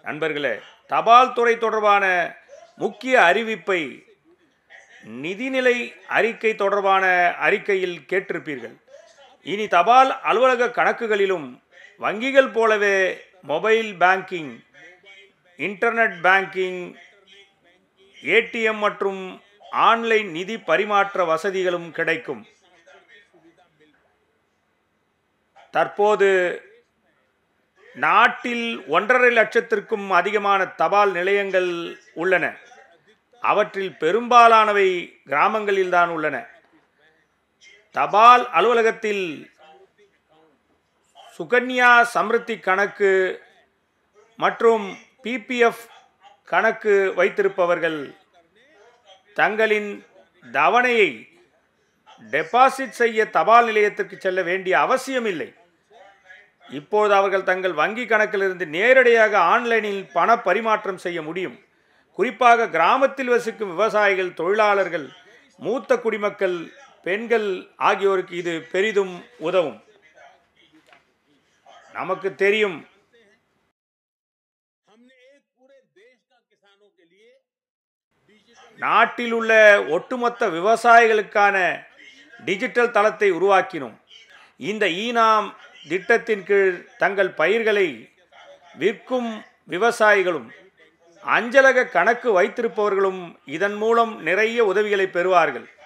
நண்பர்களே தபால் துறை தொடர்பான முக்கிய அறிவிப்பை நிதிநிலை அறிக்கை தொடர்பான அறிக்கையில் கேட்டிருப்பீர்கள் இனி தபால் அலுவலக கணக்குகளிலும் வங்கிகள் போலவே mobile banking internet banking ATM மற்றும் ஆன்லைன் நிதி பரிமாற்ற வசதிகளும் கிடைக்கும் தற்போது நாட்டில் ஒன்றரை லட்சத்திற்கும் அதிகமான தபால் நிலையங்கள் உள்ளன அவற்றில் பெரும்பாலானவை கிராமங்களில்தான் உள்ளன தபால் அலுவலகத்தில் சுகன்யா சம்ருத்தி கணக்கு மற்றும் பிபிஎஃப் கணக்கு வைத்திருப்பவர்கள் தங்களின் தவணையை டெபாசிட் செய்ய தபால் நிலையத்திற்கு செல்ல வேண்டிய அவசியமில்லை இப்போது அவர்கள் தங்கள் வங்கி கணக்கிலிருந்து நேரடியாக ஆன்லைனில் பண பரிமாற்றம் செய்ய முடியும் குறிப்பாக கிராமத்தில் வசிக்கும் விவசாயிகள் தொழிலாளர்கள் மூத்த குடிமக்கள் பெண்கள் ஆகியோருக்கு இது பெரிதும் உதவும் நமக்கு தெரியும் हमने एक पूरे देश का किसानों के लिए நாட்டில் உள்ள ஒட்டுமொத்த விவசாயிகளுக்கான டிஜிட்டல் தளத்தை உருவாக்கினோம் இந்த ஈனாம் திட்டத்தின் கீழ் தங்கள் பயிர்களை விற்கும் விவசாயிகளும் அஞ்சலக கணக்கு வைத்திருப்பவர்களும் இதன் மூலம் நிறைய உதவிகளை பெறுவார்கள்